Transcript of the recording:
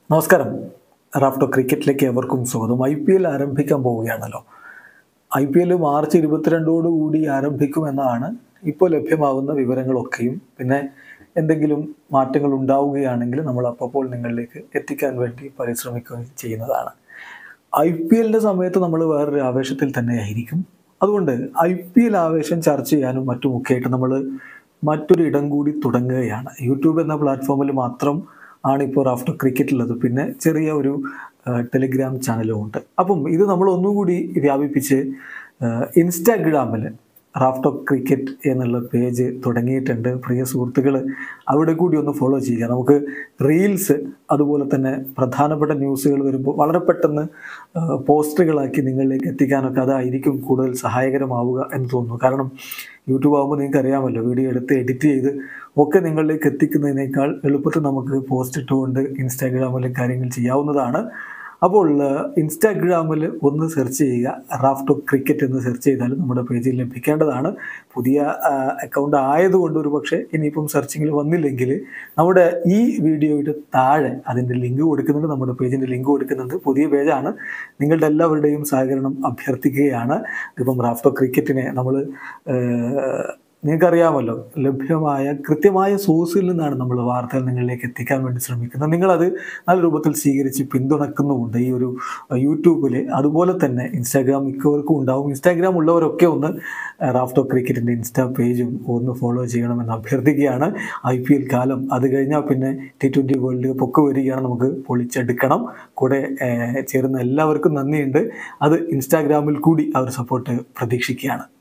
നമസ്കാരം റാഫ്റ്റോ ക്രിക്കറ്റിലേക്ക് എവർക്കും സ്വാഗതം I P L ആരംഭിക്കാൻ പോവുകയാണല്ലോ ഐ പി എൽ മാർച്ച് ഇരുപത്തിരണ്ടോടുകൂടി ആരംഭിക്കുമെന്നാണ് ഇപ്പോൾ ലഭ്യമാകുന്ന വിവരങ്ങളൊക്കെയും പിന്നെ എന്തെങ്കിലും മാറ്റങ്ങൾ ഉണ്ടാവുകയാണെങ്കിൽ നമ്മൾ അപ്പോൾ നിങ്ങളിലേക്ക് എത്തിക്കാൻ വേണ്ടി പരിശ്രമിക്കുകയും ചെയ്യുന്നതാണ് ഐ പി എല്ലിൻ്റെ സമയത്ത് നമ്മൾ വേറൊരു ആവേശത്തിൽ തന്നെയായിരിക്കും അതുകൊണ്ട് ഐ പി എൽ ആവേശം ചർച്ച ചെയ്യാനും മറ്റുമൊക്കെ ആയിട്ട് നമ്മൾ മറ്റൊരു ഇടം കൂടി തുടങ്ങുകയാണ് യൂട്യൂബ് എന്ന പ്ലാറ്റ്ഫോമിൽ മാത്രം ആണ് ഇപ്പോൾ റാഫ്റ്റർ ക്രിക്കറ്റ് ഉള്ളത് പിന്നെ ചെറിയ ഒരു ടെലിഗ്രാം ചാനലും ഉണ്ട് അപ്പം ഇത് നമ്മൾ ഒന്നുകൂടി വ്യാപിപ്പിച്ച് ഇൻസ്റ്റാഗ്രാമിൽ റാഫ്റ്റോ ക്രിക്കറ്റ് എന്നുള്ള പേജ് തുടങ്ങിയിട്ടുണ്ട് പ്രിയ സുഹൃത്തുക്കൾ അവിടെ കൂടി ഒന്ന് ഫോളോ ചെയ്യുക നമുക്ക് റീൽസ് അതുപോലെ തന്നെ പ്രധാനപ്പെട്ട ന്യൂസുകൾ വരുമ്പോൾ വളരെ പെട്ടെന്ന് പോസ്റ്ററുകളാക്കി നിങ്ങളിലേക്ക് എത്തിക്കാനൊക്കെ അതായിരിക്കും കൂടുതൽ സഹായകരമാവുക എന്ന് തോന്നുന്നു കാരണം യൂട്യൂബ് ആകുമ്പോൾ നിങ്ങൾക്ക് അറിയാമല്ലോ വീഡിയോ എടുത്ത് എഡിറ്റ് ചെയ്ത് ഒക്കെ നിങ്ങളിലേക്ക് എത്തിക്കുന്നതിനേക്കാൾ എളുപ്പത്തിൽ നമുക്ക് പോസ്റ്റ് ഇട്ടുകൊണ്ട് ഇൻസ്റ്റാഗ്രാമിൽ കാര്യങ്ങൾ ചെയ്യാവുന്നതാണ് അപ്പോൾ ഇൻസ്റ്റാഗ്രാമിൽ ഒന്ന് സെർച്ച് ചെയ്യുക റാഫ്റ്റോ ക്രിക്കറ്റ് എന്ന് സെർച്ച് ചെയ്താൽ നമ്മുടെ പേജിൽ ലഭിക്കേണ്ടതാണ് പുതിയ അക്കൗണ്ട് ആയതുകൊണ്ട് ഒരു പക്ഷേ ഇനിയിപ്പം സെർച്ചിങ്ങിൽ വന്നില്ലെങ്കിൽ നമ്മുടെ ഈ വീഡിയോയുടെ താഴെ അതിൻ്റെ ലിങ്ക് കൊടുക്കുന്നുണ്ട് നമ്മുടെ പേജിൻ്റെ ലിങ്ക് കൊടുക്കുന്നുണ്ട് പുതിയ പേജാണ് നിങ്ങളുടെ എല്ലാവരുടെയും സഹകരണം അഭ്യർത്ഥിക്കുകയാണ് ഇപ്പം റാഫ്റ്റോ ക്രിക്കറ്റിനെ നമ്മൾ നിങ്ങൾക്കറിയാമല്ലോ ലഭ്യമായ കൃത്യമായ സോഴ്സിൽ നിന്നാണ് നമ്മൾ വാർത്തകൾ നിങ്ങളിലേക്ക് എത്തിക്കാൻ വേണ്ടി ശ്രമിക്കുന്നത് നിങ്ങളത് നല്ല രൂപത്തിൽ സ്വീകരിച്ച് പിന്തുണക്കുന്നുമുണ്ട് ഈ ഒരു യൂട്യൂബിൽ അതുപോലെ തന്നെ ഇൻസ്റ്റാഗ്രാം മിക്കവർക്കും ഉണ്ടാവും ഇൻസ്റ്റാഗ്രാം ഉള്ളവരൊക്കെ ഒന്ന് റാഫ്റ്റോ ക്രിക്കറ്റിൻ്റെ ഇൻസ്റ്റാ പേജും ഒന്ന് ഫോളോ ചെയ്യണമെന്ന് അഭ്യർത്ഥിക്കുകയാണ് ഐ പി എൽ കാലം അത് കഴിഞ്ഞാൽ പിന്നെ ടി ട്വൻ്റി വേൾഡ് കപ്പ് ഒക്കെ വരികയാണ് നമുക്ക് പൊളിച്ചെടുക്കണം കൂടെ ചേരുന്ന എല്ലാവർക്കും നന്ദിയുണ്ട് അത് ഇൻസ്റ്റാഗ്രാമിൽ കൂടി അവർ സപ്പോർട്ട് പ്രതീക്ഷിക്കുകയാണ്